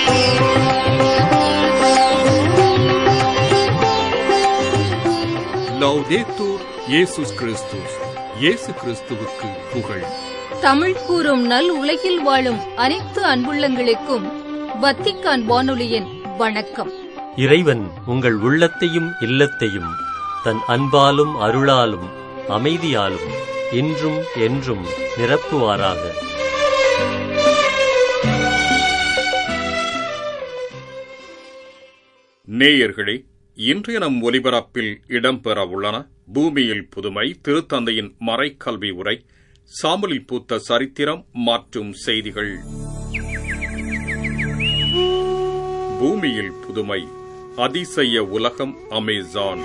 லவ்தேத்தூர் இயேசுஸ் கிறிஸ்துஸ் இயேசு கிறிஸ்துவுக்கு புகழ் தமிழ் கூறும் நல் உலகில் வாழும் அனைத்து அன்புள்ளங்களுக்கும் வத்திக்கான் வானொலியின் வணக்கம் இறைவன் உங்கள் உள்ளத்தையும் இல்லத்தையும் தன் அன்பாலும் அருளாலும் அமைதியாலும் இன்றும் என்றும் நிரப்புவாராக நேயர்களே இன்றைய நம் ஒலிபரப்பில் இடம்பெற உள்ளன பூமியில் புதுமை திருத்தந்தையின் மறைக்கல்வி உரை சாம்பலில் பூத்த சரித்திரம் மற்றும் செய்திகள் பூமியில் புதுமை அதிசய உலகம் அமேசான்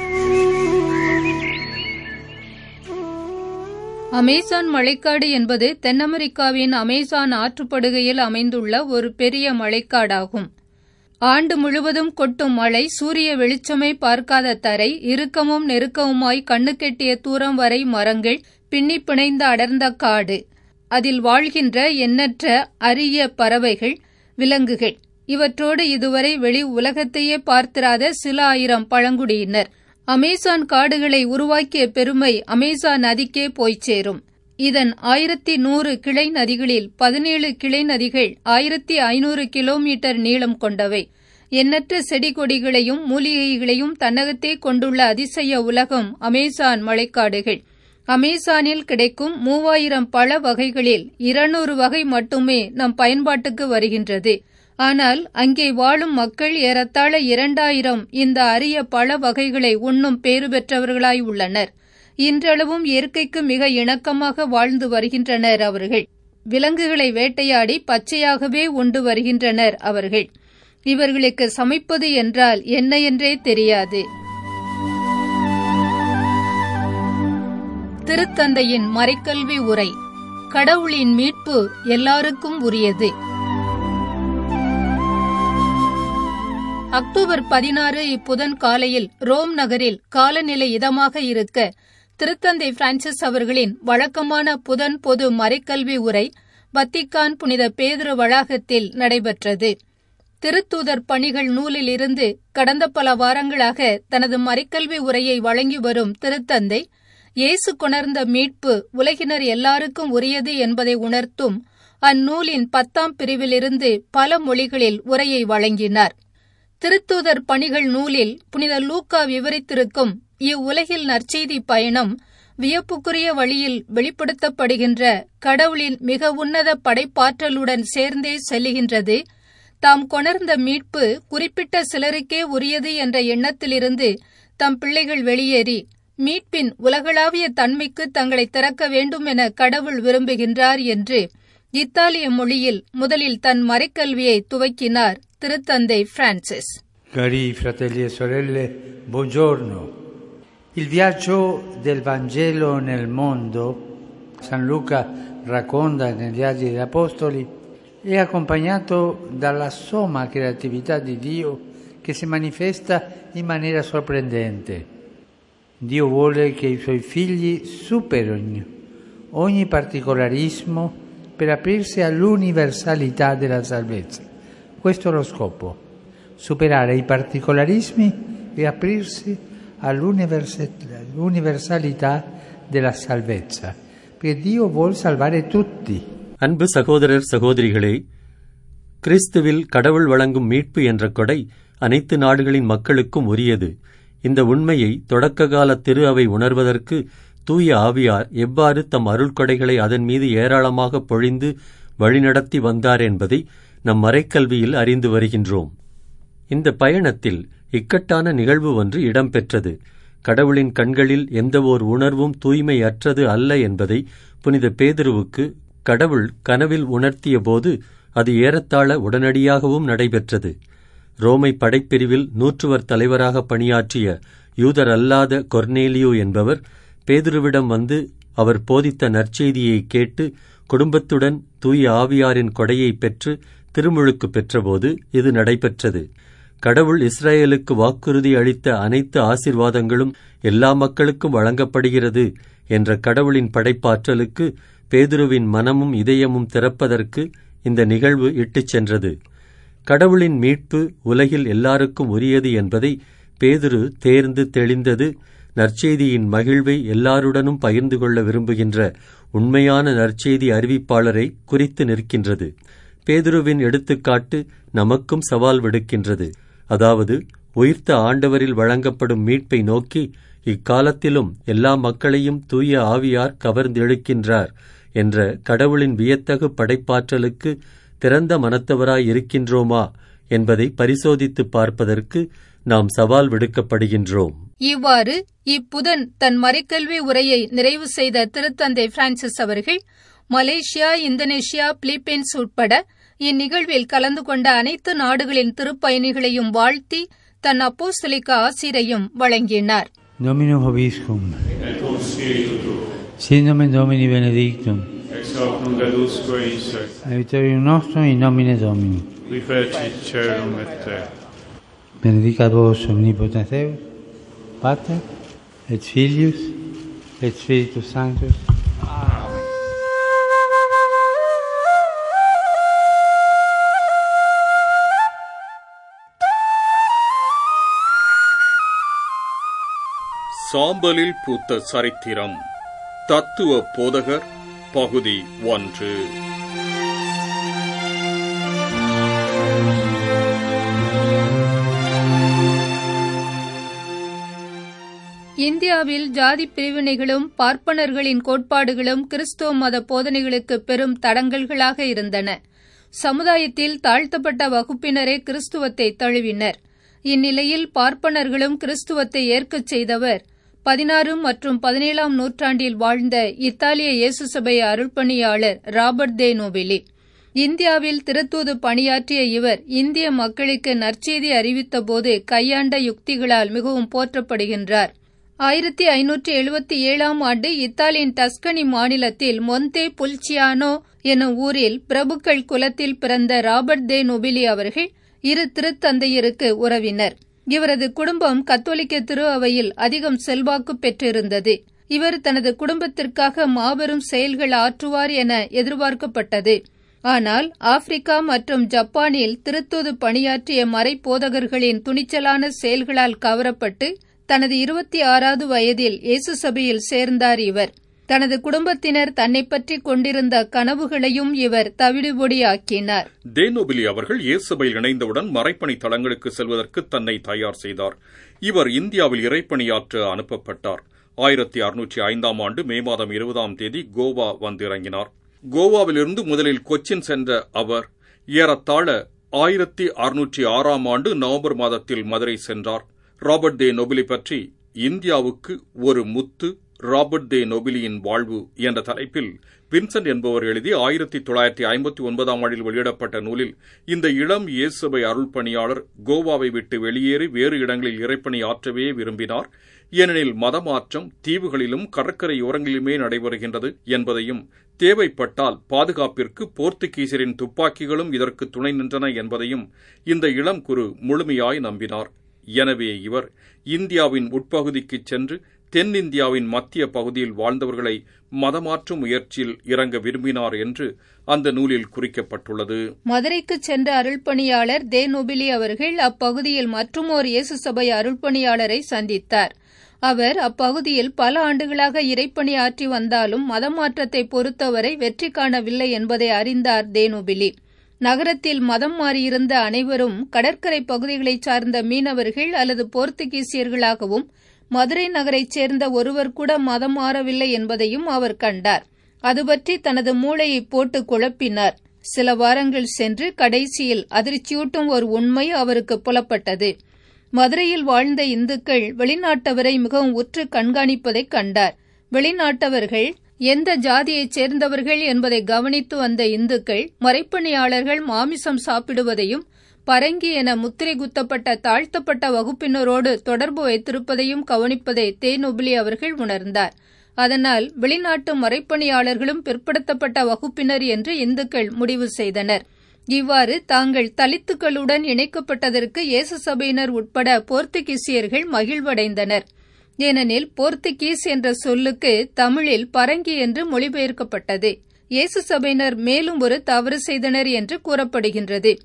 அமேசான் மழைக்காடு என்பது தென் அமெரிக்காவின் அமேசான் ஆற்றுப்படுகையில் அமைந்துள்ள ஒரு பெரிய மழைக்காடாகும் ஆண்டு முழுவதும் கொட்டும் மழை சூரிய வெளிச்சமே பார்க்காத தரை இறுக்கமும் நெருக்கமுமாய் கண்ணுக்கெட்டிய தூரம் வரை மரங்கள் பின்னி பிணைந்த அடர்ந்த காடு அதில் வாழ்கின்ற எண்ணற்ற அரிய பறவைகள் விலங்குகள் இவற்றோடு இதுவரை வெளி உலகத்தையே பார்த்திராத சில ஆயிரம் பழங்குடியினர் அமேசான் காடுகளை உருவாக்கிய பெருமை அமேசான் நதிக்கே போய்ச் சேரும் இதன் ஆயிரத்தி நூறு கிளை நதிகளில் பதினேழு கிளை நதிகள் ஆயிரத்தி ஐநூறு கிலோமீட்டர் நீளம் கொண்டவை எண்ணற்ற செடி கொடிகளையும் மூலிகைகளையும் தன்னகத்தே கொண்டுள்ள அதிசய உலகம் அமேசான் மழைக்காடுகள் அமேசானில் கிடைக்கும் மூவாயிரம் பழ வகைகளில் இருநூறு வகை மட்டுமே நம் பயன்பாட்டுக்கு வருகின்றது ஆனால் அங்கே வாழும் மக்கள் ஏறத்தாழ இரண்டாயிரம் இந்த அரிய பழ வகைகளை உண்ணும் பேறு பெற்றவர்களாய் உள்ளனர் இன்றளவும் இயற்கைக்கு மிக இணக்கமாக வாழ்ந்து வருகின்றனர் அவர்கள் விலங்குகளை வேட்டையாடி பச்சையாகவே உண்டு வருகின்றனர் அவர்கள் இவர்களுக்கு சமைப்பது என்றால் என்ன என்றே தெரியாது திருத்தந்தையின் மறைக்கல்வி உரை கடவுளின் மீட்பு எல்லாருக்கும் உரியது அக்டோபர் பதினாறு இப்புதன் காலையில் ரோம் நகரில் காலநிலை இதமாக இருக்க திருத்தந்தை பிரான்சிஸ் அவர்களின் வழக்கமான புதன் பொது மறைக்கல்வி உரை வத்திக்கான் புனித பேதுரு வளாகத்தில் நடைபெற்றது திருத்தூதர் பணிகள் நூலில் இருந்து கடந்த பல வாரங்களாக தனது மறைக்கல்வி உரையை வழங்கி வரும் திருத்தந்தை இயேசு கொணர்ந்த மீட்பு உலகினர் எல்லாருக்கும் உரியது என்பதை உணர்த்தும் அந்நூலின் பத்தாம் பிரிவிலிருந்து பல மொழிகளில் உரையை வழங்கினார் திருத்தூதர் பணிகள் நூலில் புனித லூக்கா விவரித்திருக்கும் இவ்வுலகில் நற்செய்தி பயணம் வியப்புக்குரிய வழியில் வெளிப்படுத்தப்படுகின்ற கடவுளின் மிக உன்னத படைப்பாற்றலுடன் சேர்ந்தே செல்லுகின்றது தாம் கொணர்ந்த மீட்பு குறிப்பிட்ட சிலருக்கே உரியது என்ற எண்ணத்திலிருந்து தம் பிள்ளைகள் வெளியேறி மீட்பின் உலகளாவிய தன்மைக்கு தங்களை திறக்க வேண்டும் என கடவுள் விரும்புகின்றார் என்று இத்தாலிய மொழியில் முதலில் தன் மறைக்கல்வியை துவக்கினார் திருத்தந்தை Francis Cari fratelli e sorelle, buongiorno. Il viaggio del Vangelo nel mondo, San Luca racconta negli Atti degli Apostoli, è accompagnato dalla somma creatività di Dio che si manifesta in maniera sorprendente. Dio vuole che i suoi figli superino ogni particolarismo per aprirsi all'universalità della salvezza. Questo è lo scopo, superare i particolarismi e aprirsi all'universalità della salvezza, perché Dio vuole salvare tutti. அன்பு சகோதரர் சகோதரிகளே கிறிஸ்துவில் கடவுள் வழங்கும் மீட்பு என்ற கொடை அனைத்து நாடுகளின் மக்களுக்கும் உரியது இந்த உண்மையை தொடக்ககால திரு அவை உணர்வதற்கு தூய ஆவியார் எவ்வாறு தம் அருள்கொடைகளை அதன் மீது ஏராளமாக பொழிந்து வழிநடத்தி வந்தார் என்பதை நம் மறைக்கல்வியில் அறிந்து வருகின்றோம் இந்த பயணத்தில் இக்கட்டான நிகழ்வு ஒன்று இடம்பெற்றது கடவுளின் கண்களில் எந்தவோர் உணர்வும் தூய்மையற்றது அல்ல என்பதை புனித பேதுருவுக்கு கடவுள் கனவில் உணர்த்திய போது அது ஏறத்தாழ உடனடியாகவும் நடைபெற்றது ரோமை படைப்பிரிவில் நூற்றுவர் தலைவராக பணியாற்றிய யூதர் அல்லாத கொர்னேலியோ என்பவர் பேதுருவிடம் வந்து அவர் போதித்த நற்செய்தியை கேட்டு குடும்பத்துடன் தூய ஆவியாரின் கொடையை பெற்று திருமுழுக்கு பெற்றபோது இது நடைபெற்றது கடவுள் இஸ்ரேலுக்கு வாக்குறுதி அளித்த அனைத்து ஆசிர்வாதங்களும் எல்லா மக்களுக்கும் வழங்கப்படுகிறது என்ற கடவுளின் படைப்பாற்றலுக்கு பேதுருவின் மனமும் இதயமும் திறப்பதற்கு இந்த நிகழ்வு இட்டுச் சென்றது கடவுளின் மீட்பு உலகில் எல்லாருக்கும் உரியது என்பதை பேதுரு தேர்ந்து தெளிந்தது நற்செய்தியின் மகிழ்வை எல்லாருடனும் பகிர்ந்து கொள்ள விரும்புகின்ற உண்மையான நற்செய்தி அறிவிப்பாளரை குறித்து நிற்கின்றது பேதுருவின் எடுத்துக்காட்டு நமக்கும் சவால் விடுக்கின்றது அதாவது உயிர்த்த ஆண்டவரில் வழங்கப்படும் மீட்பை நோக்கி இக்காலத்திலும் எல்லா மக்களையும் தூய ஆவியார் கவர்ந்தெழுக்கின்றார் என்ற கடவுளின் வியத்தகு படைப்பாற்றலுக்கு திறந்த மனத்தவராய் இருக்கின்றோமா என்பதை பரிசோதித்து பார்ப்பதற்கு நாம் சவால் விடுக்கப்படுகின்றோம் இவ்வாறு இப்புதன் தன் மறைக்கல்வி உரையை நிறைவு செய்த திருத்தந்தை பிரான்சிஸ் அவர்கள் மலேசியா இந்தோனேஷியா பிலிப்பைன்ஸ் உட்பட இந்நிகழ்வில் கலந்து கொண்ட அனைத்து நாடுகளின் திருப்பயணிகளையும் வாழ்த்தி தன் அப்போஸ்தலிக்க ஆசிரையும் வழங்கினார் Dominum Hobiscum. et cum spiritu tuo, Sit nomen Domini benedictum. ex hoc nunc adusque in sec, Aiuterium nostrum in nomine Domini. qui fecit celum et terra. Benedicat vos omnipotens Deus, Pater, et Filius, et Spiritus Sanctus. சாம்பலில் பூத்த சரித்திரம் தத்துவ போதகர் பகுதி ஒன்று இந்தியாவில் ஜாதி பிரிவினைகளும் பார்ப்பனர்களின் கோட்பாடுகளும் கிறிஸ்துவ மத போதனைகளுக்கு பெரும் தடங்கல்களாக இருந்தன சமுதாயத்தில் தாழ்த்தப்பட்ட வகுப்பினரே கிறிஸ்துவத்தை தழுவினர் இந்நிலையில் பார்ப்பனர்களும் கிறிஸ்துவத்தை ஏற்கச் செய்தவர் பதினாறு மற்றும் பதினேழாம் நூற்றாண்டில் வாழ்ந்த இத்தாலிய இயேசு சபை அருள்பணியாளர் ராபர்ட் தே நோபெலி இந்தியாவில் திருத்தூது பணியாற்றிய இவர் இந்திய மக்களுக்கு நற்செய்தி அறிவித்தபோது கையாண்ட யுக்திகளால் மிகவும் போற்றப்படுகின்றார் ஆயிரத்தி ஐநூற்றி எழுபத்தி ஏழாம் ஆண்டு இத்தாலியின் டஸ்கனி மாநிலத்தில் மொந்தே புல்சியானோ எனும் ஊரில் பிரபுக்கள் குலத்தில் பிறந்த ராபர்ட் தே நொபிலி அவர்கள் இரு திருத்தந்தையருக்கு உறவினர் இவரது குடும்பம் கத்தோலிக்க திரு அவையில் அதிகம் செல்வாக்கு பெற்றிருந்தது இவர் தனது குடும்பத்திற்காக மாபெரும் செயல்கள் ஆற்றுவார் என எதிர்பார்க்கப்பட்டது ஆனால் ஆப்பிரிக்கா மற்றும் ஜப்பானில் திருத்தூது பணியாற்றிய மறைப்போதகர்களின் துணிச்சலான செயல்களால் கவரப்பட்டு தனது இருபத்தி ஆறாவது வயதில் இயேசு சபையில் சேர்ந்தார் இவர் தனது குடும்பத்தினர் தன்னை பற்றி கொண்டிருந்த கனவுகளையும் இவர் தவிடுபொடியாக்கினார் தேனோபிலி அவர்கள் இயேசுபையில் இணைந்தவுடன் மறைப்பணி தளங்களுக்கு செல்வதற்கு தன்னை தயார் செய்தார் இவர் இந்தியாவில் இறைப்பணியாற்ற அனுப்பப்பட்டார் ஆயிரத்தி அறுநூற்றி ஐந்தாம் ஆண்டு மே மாதம் இருபதாம் தேதி கோவா வந்திறங்கினார் கோவாவிலிருந்து முதலில் கொச்சின் சென்ற அவர் ஏறத்தாழ ஆயிரத்தி அறுநூற்றி ஆறாம் ஆண்டு நவம்பர் மாதத்தில் மதுரை சென்றார் ராபர்ட் தே நொபிலி பற்றி இந்தியாவுக்கு ஒரு முத்து ராபர்ட் தே நொபிலியின் வாழ்வு என்ற தலைப்பில் வின்சென்ட் என்பவர் எழுதி ஆயிரத்தி தொள்ளாயிரத்தி ஐம்பத்தி ஒன்பதாம் ஆண்டில் வெளியிடப்பட்ட நூலில் இந்த இளம் இயேசுபை அருள் பணியாளர் கோவாவை விட்டு வெளியேறி வேறு இடங்களில் இறைப்பணி ஆற்றவே விரும்பினார் ஏனெனில் மதமாற்றம் தீவுகளிலும் கடற்கரையோரங்களிலுமே நடைபெறுகின்றது என்பதையும் தேவைப்பட்டால் பாதுகாப்பிற்கு போர்த்துகீசரின் துப்பாக்கிகளும் இதற்கு துணை நின்றன என்பதையும் இந்த இளம் குரு முழுமையாய் நம்பினார் எனவே இவர் இந்தியாவின் உட்பகுதிக்கு சென்று தென்னிந்தியாவின் மத்திய பகுதியில் வாழ்ந்தவர்களை மதமாற்றும் முயற்சியில் இறங்க விரும்பினார் என்று அந்த நூலில் குறிக்கப்பட்டுள்ளது மதுரைக்கு சென்ற அருள்பணியாளர் தே நொபிலி அவர்கள் அப்பகுதியில் மற்றுமோர் இயேசு சபை அருள்பணியாளரை சந்தித்தார் அவர் அப்பகுதியில் பல ஆண்டுகளாக இறைப்பணி ஆற்றி வந்தாலும் மதமாற்றத்தை பொறுத்தவரை வெற்றி காணவில்லை என்பதை அறிந்தார் தேனுபிலி நகரத்தில் மதம் மாறியிருந்த அனைவரும் கடற்கரை பகுதிகளைச் சார்ந்த மீனவர்கள் அல்லது போர்த்துகீசியர்களாகவும் மதுரை நகரைச் சேர்ந்த ஒருவர் கூட மதம் மாறவில்லை என்பதையும் அவர் கண்டார் அது பற்றி தனது மூளையை போட்டு குழப்பினார் சில வாரங்கள் சென்று கடைசியில் அதிர்ச்சியூட்டும் ஒரு உண்மை அவருக்கு புலப்பட்டது மதுரையில் வாழ்ந்த இந்துக்கள் வெளிநாட்டவரை மிகவும் உற்று கண்காணிப்பதைக் கண்டார் வெளிநாட்டவர்கள் எந்த ஜாதியைச் சேர்ந்தவர்கள் என்பதை கவனித்து வந்த இந்துக்கள் மறைப்பணியாளர்கள் மாமிசம் சாப்பிடுவதையும் பரங்கி என முத்திரை குத்தப்பட்ட தாழ்த்தப்பட்ட வகுப்பினரோடு தொடர்பு வைத்திருப்பதையும் கவனிப்பதை தேனுபிலி அவர்கள் உணர்ந்தார் அதனால் வெளிநாட்டு மறைப்பணியாளர்களும் பிற்படுத்தப்பட்ட வகுப்பினர் என்று இந்துக்கள் முடிவு செய்தனர் இவ்வாறு தாங்கள் தலித்துக்களுடன் இணைக்கப்பட்டதற்கு இயேசு சபையினர் உட்பட போர்த்துகீசியர்கள் மகிழ்வடைந்தனர் ஏனெனில் போர்த்துகீஸ் என்ற சொல்லுக்கு தமிழில் பரங்கி என்று மொழிபெயர்க்கப்பட்டது இயேசு சபையினர் மேலும் ஒரு தவறு செய்தனர் என்று கூறப்படுகின்றது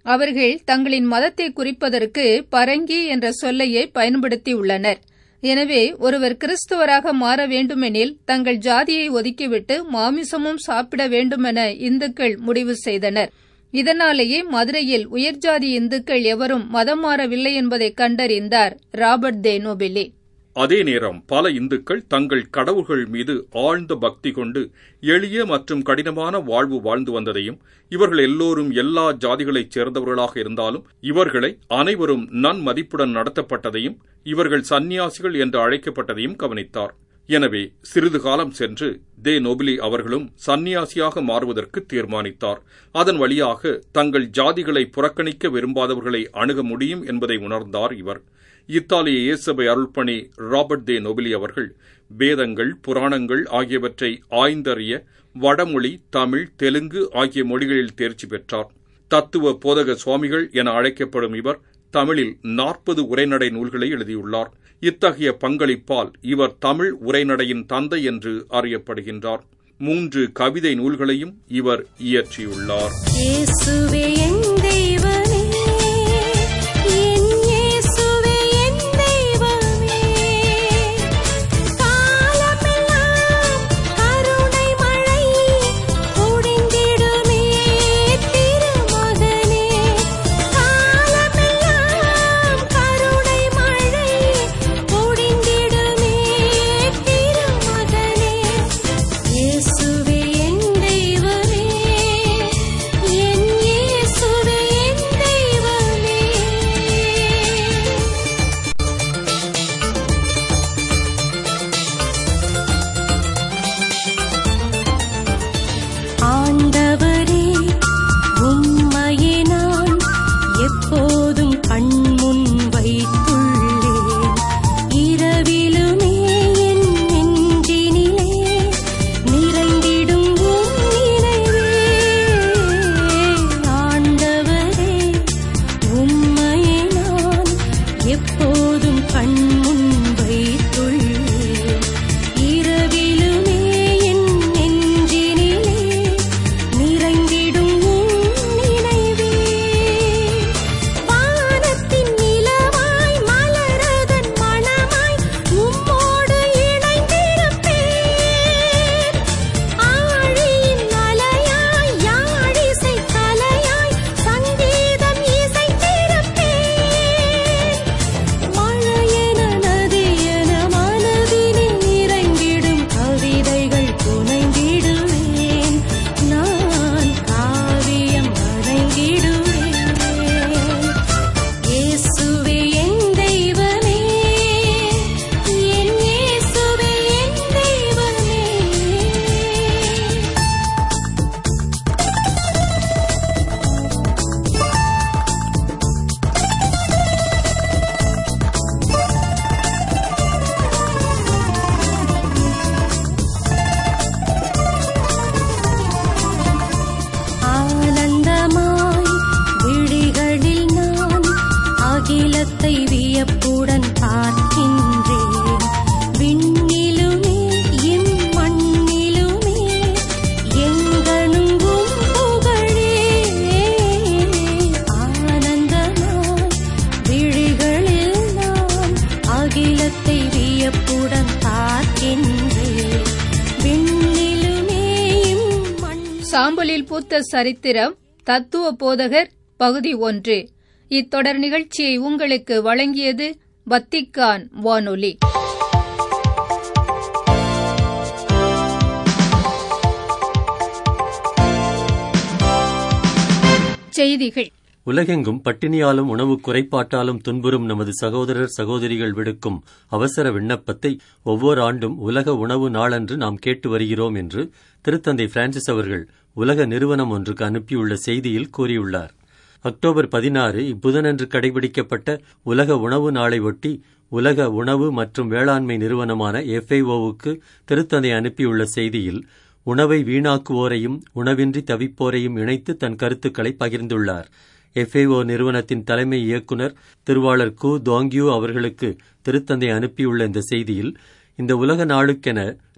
அவர்கள் தங்களின் மதத்தை குறிப்பதற்கு பரங்கி என்ற சொல்லையே பயன்படுத்தியுள்ளனர் எனவே ஒருவர் கிறிஸ்துவராக மாற வேண்டுமெனில் தங்கள் ஜாதியை ஒதுக்கிவிட்டு மாமிசமும் சாப்பிட வேண்டுமென இந்துக்கள் முடிவு செய்தனர் இதனாலேயே மதுரையில் உயர்ஜாதி இந்துக்கள் எவரும் மதம் மாறவில்லை என்பதை கண்டறிந்தார் ராபர்ட் தே நோபிலி அதே நேரம் பல இந்துக்கள் தங்கள் கடவுள்கள் மீது ஆழ்ந்த பக்தி கொண்டு எளிய மற்றும் கடினமான வாழ்வு வாழ்ந்து வந்ததையும் இவர்கள் எல்லோரும் எல்லா ஜாதிகளைச் சேர்ந்தவர்களாக இருந்தாலும் இவர்களை அனைவரும் நன்மதிப்புடன் நடத்தப்பட்டதையும் இவர்கள் சந்நியாசிகள் என்று அழைக்கப்பட்டதையும் கவனித்தார் எனவே சிறிது காலம் சென்று தே நோபிலி அவர்களும் சந்நியாசியாக மாறுவதற்கு தீர்மானித்தார் அதன் வழியாக தங்கள் ஜாதிகளை புறக்கணிக்க விரும்பாதவர்களை அணுக முடியும் என்பதை உணர்ந்தார் இவர் இத்தாலிய இயேசபை அருள்பணி ராபர்ட் தே நொபிலி அவர்கள் வேதங்கள் புராணங்கள் ஆகியவற்றை ஆய்ந்தறிய வடமொழி தமிழ் தெலுங்கு ஆகிய மொழிகளில் தேர்ச்சி பெற்றார் தத்துவ போதக சுவாமிகள் என அழைக்கப்படும் இவர் தமிழில் நாற்பது உரைநடை நூல்களை எழுதியுள்ளார் இத்தகைய பங்களிப்பால் இவர் தமிழ் உரைநடையின் தந்தை என்று அறியப்படுகின்றார் மூன்று கவிதை நூல்களையும் இவர் இயற்றியுள்ளார் இயேசுவே என் தெய்வமே என் இயேசுவே என் தெய்வமே காலமெல்லாம் கருணை மழை பொழிந்திடுமே திருமகனே காலமெல்லாம் கருணை மழை பொழிந்திடுமே திருமகனே இயேசுவே என் தெய்வமே என் இயேசுவே என் தெய்வமே ஆண்டவரே உம்மையே நான் எப்போதும் கண்முன் வைத்துள்ளேன் இரவிலுமே என் நெஞ்சினிலே நிறைந்திடும் உம் நினைவே ஆண்டவரே உம்மையே நான் எப்போதும் கண்முன் வைத்துள்ளேன் இரவிலுமே என் நெஞ்சினிலே நிறைந்திடும் உம் நினைவே வானத்தின் நிலவாய் மலரதன் மணமாய் உம்மோடு இணைந்திருப்பேன் ஆழியின் அலையாய் யாழிசை கலையாய் சங்கீதம் இசைத்திருப்பேன் மழையென நதியென மனதினில் நிறைந்திடும் கவிதைகள் புனைந்திடுவேன் நான் காவியம் வரைந்திடுவேன் இயேசுவே என் தெய்வமே என் இயேசுவே என் தெய்வமே ஆனந்தமாய் விழிகளில் நான் அகிலத்தை வியப்புடன் பார்க்கின்றேன் விண்ணிலுமே எம் மண்ணிலுமே எங்கனும் உம் புகழே ஆனந்தமாய் விழிகளில் நான் அகிலத்தை வியப்புடன் பார்க்கின்றேன் விண்ணிலுமே எம் மண் சாம்பலில் பூத்த சரித்திரம் தத்துவ போதகர் பகுதி ஒன்று இத்தொடர் நிகழ்ச்சியை உங்களுக்கு வழங்கியது வத்திக்கான் வானொலி செய்திகள் உலகெங்கும் பட்டினியாலும் உணவு குறைபாட்டாலும் துன்புறும் நமது சகோதரர் சகோதரிகள் விடுக்கும் அவசர விண்ணப்பத்தை ஒவ்வொரு ஆண்டும் உலக உணவு நாளன்று நாம் கேட்டு வருகிறோம் என்று திருத்தந்தை பிரான்சிஸ் அவர்கள் உலக நிறுவனம் ஒன்றுக்கு அனுப்பியுள்ள செய்தியில் கூறியுள்ளார் அக்டோபர் பதினாறு இப்புதனன்று கடைபிடிக்கப்பட்ட உலக உணவு நாளை ஒட்டி உலக உணவு மற்றும் வேளாண்மை நிறுவனமான எஃப்ஐஓவுக்கு திருத்தந்தை அனுப்பியுள்ள செய்தியில் உணவை வீணாக்குவோரையும் உணவின்றி தவிப்போரையும் இணைத்து தன் கருத்துக்களை பகிர்ந்துள்ளார் எஃப்ஏஓ நிறுவனத்தின் தலைமை இயக்குனர் திருவாளர் கு தோங்கியூ அவர்களுக்கு திருத்தந்தை அனுப்பியுள்ள இந்த செய்தியில் இந்த உலக நாளுக்கென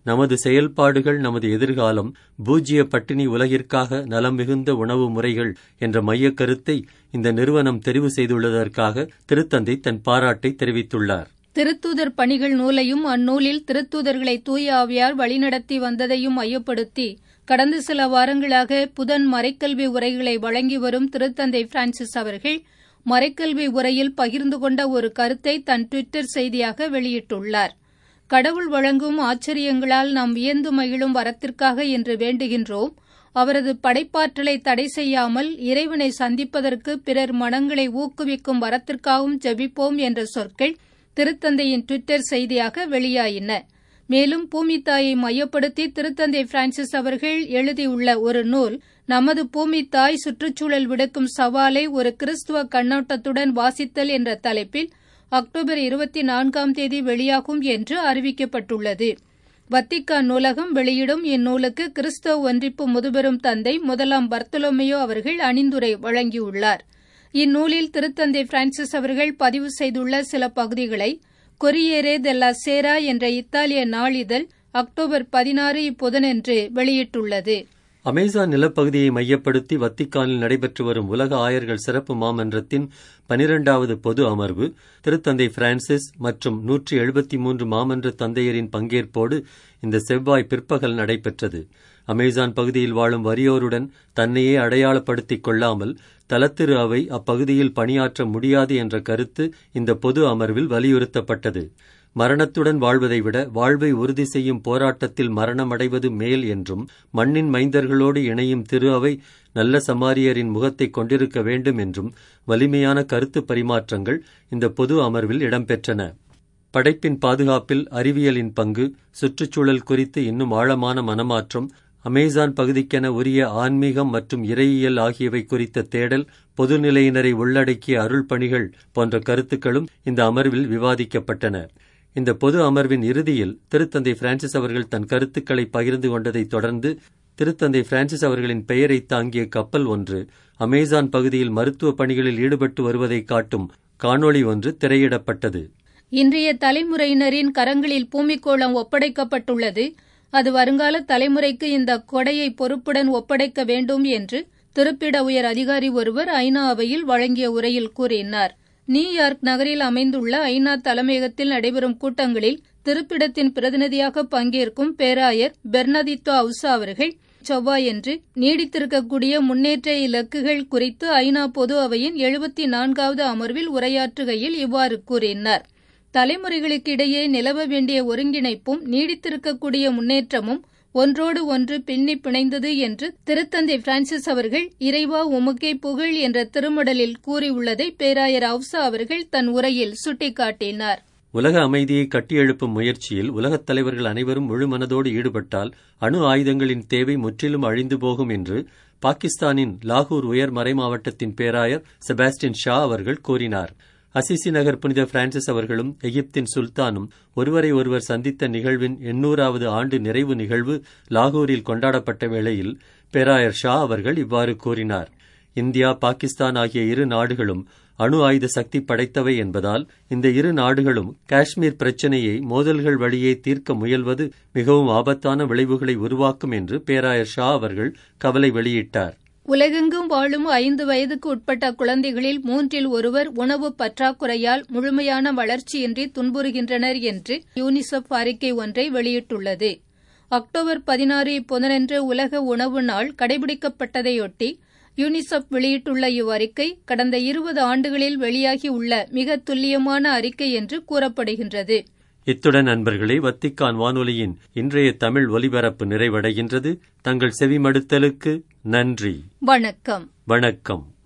நமது செயல்பாடுகள் நமது எதிர்காலம் பூஜ்ய பட்டினி உலகிற்காக நலம் மிகுந்த உணவு முறைகள் என்ற மையக் கருத்தை இந்த நிறுவனம் தெரிவு செய்துள்ளதற்காக திருத்தந்தை தன் பாராட்டை தெரிவித்துள்ளார் திருத்தூதர் பணிகள் நூலையும் அந்நூலில் திருத்தூதர்களை தூய ஆவியார் வழிநடத்தி வந்ததையும் மையப்படுத்தி கடந்த சில வாரங்களாக புதன் மறைக்கல்வி உரைகளை வழங்கி வரும் திருத்தந்தை பிரான்சிஸ் அவர்கள் மறைக்கல்வி உரையில் பகிர்ந்து கொண்ட ஒரு கருத்தை தன் டுவிட்டர் செய்தியாக வெளியிட்டுள்ளார் கடவுள் வழங்கும் ஆச்சரியங்களால் நாம் வியந்து மகிழும் வரத்திற்காக என்று வேண்டுகின்றோம் அவரது படைப்பாற்றலை தடை செய்யாமல் இறைவனை சந்திப்பதற்கு பிறர் மனங்களை ஊக்குவிக்கும் வரத்திற்காகவும் ஜெபிப்போம் என்ற சொற்கள் திருத்தந்தையின் டுவிட்டர் செய்தியாக வெளியாயின மேலும் பூமித்தாயை மையப்படுத்தி திருத்தந்தை பிரான்சிஸ் அவர்கள் எழுதியுள்ள ஒரு நூல் நமது பூமித்தாய் சுற்றுச்சூழல் விடுக்கும் சவாலை ஒரு கிறிஸ்துவ கண்ணோட்டத்துடன் வாசித்தல் என்ற தலைப்பில் அக்டோபர் இருபத்தி நான்காம் தேதி வெளியாகும் என்று அறிவிக்கப்பட்டுள்ளது வத்திக்கான் நூலகம் வெளியிடும் இந்நூலுக்கு கிறிஸ்தவ ஒன்றிப்பு முதுபெரும் தந்தை முதலாம் பர்த்தலோமையோ அவர்கள் அணிந்துரை வழங்கியுள்ளார் இந்நூலில் திருத்தந்தை பிரான்சிஸ் அவர்கள் பதிவு செய்துள்ள சில பகுதிகளை கொரியேரே தெல்லா சேரா என்ற இத்தாலிய நாளிதழ் அக்டோபர் பதினாறு இப்புதனன்று வெளியிட்டுள்ளது அமேசான் நிலப்பகுதியை மையப்படுத்தி வத்திக்கானில் நடைபெற்று வரும் உலக ஆயர்கள் சிறப்பு மாமன்றத்தின் பனிரெண்டாவது பொது அமர்வு திருத்தந்தை பிரான்சிஸ் மற்றும் நூற்றி எழுபத்தி மூன்று மாமன்ற தந்தையரின் பங்கேற்போடு இந்த செவ்வாய் பிற்பகல் நடைபெற்றது அமேசான் பகுதியில் வாழும் வறியோருடன் தன்னையே அடையாளப்படுத்திக் கொள்ளாமல் தலத்திரு அவை அப்பகுதியில் பணியாற்ற முடியாது என்ற கருத்து இந்த பொது அமர்வில் வலியுறுத்தப்பட்டது மரணத்துடன் வாழ்வதை விட வாழ்வை உறுதி செய்யும் போராட்டத்தில் மரணமடைவது மேல் என்றும் மண்ணின் மைந்தர்களோடு இணையும் திரு அவை நல்ல சமாரியரின் முகத்தை கொண்டிருக்க வேண்டும் என்றும் வலிமையான கருத்து பரிமாற்றங்கள் இந்த பொது அமர்வில் இடம்பெற்றன படைப்பின் பாதுகாப்பில் அறிவியலின் பங்கு சுற்றுச்சூழல் குறித்து இன்னும் ஆழமான மனமாற்றம் அமேசான் பகுதிக்கென உரிய ஆன்மீகம் மற்றும் இறையியல் ஆகியவை குறித்த தேடல் பொதுநிலையினரை உள்ளடக்கிய அருள் பணிகள் போன்ற கருத்துக்களும் இந்த அமர்வில் விவாதிக்கப்பட்டன இந்த பொது அமர்வின் இறுதியில் திருத்தந்தை பிரான்சிஸ் அவர்கள் தன் கருத்துக்களை பகிர்ந்து கொண்டதைத் தொடர்ந்து திருத்தந்தை பிரான்சிஸ் அவர்களின் பெயரை தாங்கிய கப்பல் ஒன்று அமேசான் பகுதியில் மருத்துவ பணிகளில் ஈடுபட்டு வருவதை காட்டும் காணொளி ஒன்று திரையிடப்பட்டது இன்றைய தலைமுறையினரின் கரங்களில் பூமிக்கோளம் ஒப்படைக்கப்பட்டுள்ளது அது வருங்கால தலைமுறைக்கு இந்த கொடையை பொறுப்புடன் ஒப்படைக்க வேண்டும் என்று திருப்பிட உயர் அதிகாரி ஒருவர் ஐநா அவையில் வழங்கிய உரையில் கூறினார் நியூயார்க் நகரில் அமைந்துள்ள ஐநா தலைமையகத்தில் நடைபெறும் கூட்டங்களில் திருப்பிடத்தின் பிரதிநிதியாக பங்கேற்கும் பேராயர் பெர்னதித்தோ அவுசா அவர்கள் செவ்வாயன்று நீடித்திருக்கக்கூடிய முன்னேற்ற இலக்குகள் குறித்து ஐநா பொது அவையின் எழுபத்தி நான்காவது அமர்வில் உரையாற்றுகையில் இவ்வாறு கூறினார் தலைமுறைகளுக்கு இடையே நிலவ வேண்டிய ஒருங்கிணைப்பும் நீடித்திருக்கக்கூடிய முன்னேற்றமும் ஒன்றோடு ஒன்று பின்னி பிணைந்தது என்று திருத்தந்தை பிரான்சிஸ் அவர்கள் இறைவா உமக்கே புகழ் என்ற திருமடலில் கூறியுள்ளதை பேராயர் அவுசா அவர்கள் தன் உரையில் சுட்டிக்காட்டினார் உலக அமைதியை கட்டியெழுப்பும் முயற்சியில் உலகத் தலைவர்கள் அனைவரும் முழு மனதோடு ஈடுபட்டால் அணு ஆயுதங்களின் தேவை முற்றிலும் அழிந்து போகும் என்று பாகிஸ்தானின் லாகூர் உயர் மறைமாவட்டத்தின் பேராயர் செபாஸ்டின் ஷா அவர்கள் கூறினார் அசிசி நகர் புனித பிரான்சிஸ் அவர்களும் எகிப்தின் சுல்தானும் ஒருவரை ஒருவர் சந்தித்த நிகழ்வின் எண்ணூறாவது ஆண்டு நிறைவு நிகழ்வு லாகூரில் கொண்டாடப்பட்ட வேளையில் பேராயர் ஷா அவர்கள் இவ்வாறு கூறினார் இந்தியா பாகிஸ்தான் ஆகிய இரு நாடுகளும் அணு ஆயுத சக்தி படைத்தவை என்பதால் இந்த இரு நாடுகளும் காஷ்மீர் பிரச்சினையை மோதல்கள் வழியே தீர்க்க முயல்வது மிகவும் ஆபத்தான விளைவுகளை உருவாக்கும் என்று பேராயர் ஷா அவர்கள் கவலை வெளியிட்டார் உலகெங்கும் வாழும் ஐந்து வயதுக்கு உட்பட்ட குழந்தைகளில் மூன்றில் ஒருவர் உணவு பற்றாக்குறையால் முழுமையான வளர்ச்சியின்றி துன்புறுகின்றனர் என்று யூனிசெஃப் அறிக்கை ஒன்றை வெளியிட்டுள்ளது அக்டோபர் பதினாறு இப்பொதனன்று உலக உணவு நாள் கடைபிடிக்கப்பட்டதையொட்டி யூனிசெஃப் வெளியிட்டுள்ள இவ்வறிக்கை கடந்த இருபது ஆண்டுகளில் வெளியாகியுள்ள மிக துல்லியமான அறிக்கை என்று கூறப்படுகின்றது இத்துடன் நண்பர்களே வத்திக்கான் வானொலியின் இன்றைய தமிழ் ஒலிபரப்பு நிறைவடைகின்றது தங்கள் செவிமடுத்தலுக்கு நன்றி வணக்கம் வணக்கம்